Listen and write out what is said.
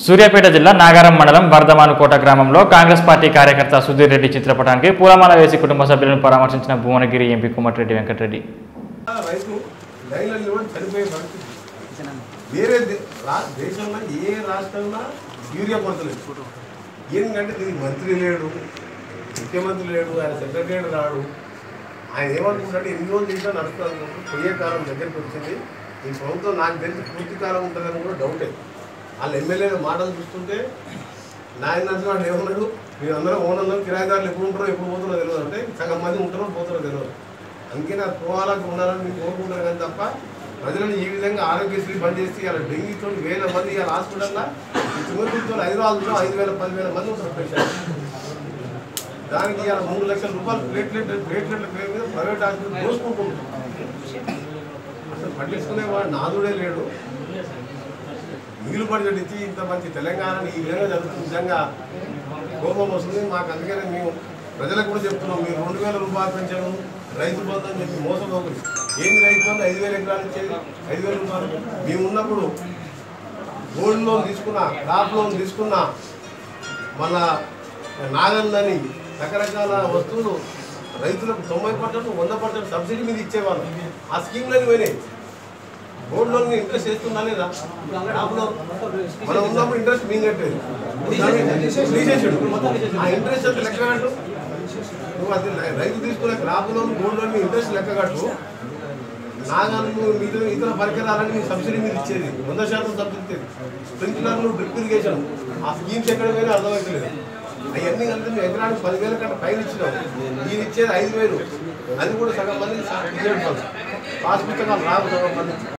సూర్యాపేట జిల్లా నాగారం మండలం వర్ధమానుకోట గ్రామంలో కాంగ్రెస్ పార్టీ కార్యకర్త సుధీర్ రెడ్డి చిత్రపటానికి పూలమాల వేసి కుటుంబ సభ్యులను పరామర్శించిన భువనగిరి ఎంపీ కోమటిరెడ్డి వెంకటరెడ్డి రైతు లైన్లో నిలబడి చనిపోయే పరిస్థితి వేరే దే- రా- దేశంలో ఏ రాష్ట్రంలో యూరియా కొరతలేదు ఏంటంటే దీనికి మంత్రి లేడు ముఖ్యమంత్రి లేడు ఆయన సెక్రటరీ రాడు ఆయన ఏమనుకుంటాడు ఎన్ని రోజులు చేసినా నడుస్తుంది అనుకుంటూ పోయే కాలం దగ్గరికి వచ్చింది ఈ ప్రభుత్వం నాకు తెలిసి పూర్తి కాలం ఉంటుందని కూడా డౌటే వాళ్ళ ఎమ్మెల్యేల మాటలు చూస్తుంటే నాయన నచ్చినాడు ఏమన్నాడు మీరు అందరం ఓనర్లు కిరాయిదారులు ఎప్పుడు ఉంటారో ఎప్పుడు పోతారో తెలియదు అంటే సగం మంది ఉంటారో పోతారో తెలియదు అందుకే నాకు పోవాలని ఉండాలని నేను కోరుకుంటాను కానీ తప్ప ప్రజలను ఈ విధంగా ఆరోగ్యశ్రీ బంద్ చేసి ఇలా డెంగీతో వేల మంది ఇలా హాస్పిటల్లో చివరితో హైదరాబాద్లో ఐదు వేల పదివేల మంది ఉంటారు పేషెంట్ దానికి ఇలా మూడు లక్షల రూపాయలు ప్లేట్లెట్ ప్లేట్లెట్ల పేరు మీద ప్రైవేట్ హాస్పిటల్ దోసుకుంటున్నాం అసలు పట్టించుకునేవాడు నాదుడే లేడు మిగిలి బడ్జెట్ ఇచ్చి ఇంత మంచి తెలంగాణని ఈ విధంగా జరుగుతుంది నిజంగా కోపం వస్తుంది మాకు అందుకనే మేము ప్రజలకు కూడా చెప్తున్నాం మీరు రెండు వేల రూపాయలు పెంచాము రైతు బంధు అని చెప్పి మోసపోతుంది ఏంది రైతు బంధు ఐదు వేల ఎకరాలు ఇచ్చేది ఐదు వేల రూపాయలు మేము ఉన్నప్పుడు గోల్డ్ లోన్ తీసుకున్నా క్రాప్ లోన్ తీసుకున్నా మళ్ళా నాగందని రకరకాల వస్తువులు రైతులకు తొంభై పర్సెంట్ వంద పర్సెంట్ సబ్సిడీ మీద ఇచ్చేవాళ్ళు ఆ స్కీమ్లని పోయినాయి గోల్డ్ లోన్ ఇంట్రెస్ట్ వేస్తుందా లేదా క్రాప్ లోన్ మనం ఉన్నప్పుడు ఇంట్రెస్ట్ మేము కట్టేది తీసేసాడు ఆ ఇంట్రెస్ట్ అంత లెక్క కట్టు నువ్వు అది రైతు తీసుకునే crop loan gold loan interest లెక్క కట్టు నాగాలను మిగతా ఇతర పరికరాలని మీకు సబ్సిడీ మీద ఇచ్చేది వంద శాతం సబ్సిడీ ఇచ్చేది స్ప్రింక్లర్లు డ్రిప్ ఇరిగేషన్ ఆ స్కీమ్స్ ఎక్కడ పోయినా అర్థమవుతలేదు అవన్నీ కలిపి మేము ఎకరానికి పదివేల కంటే పైన ఇచ్చినాం దీని ఇచ్చేది ఐదు వేలు అది కూడా సగం మంది పాస్ పుస్తకాలు రావు సగం మంది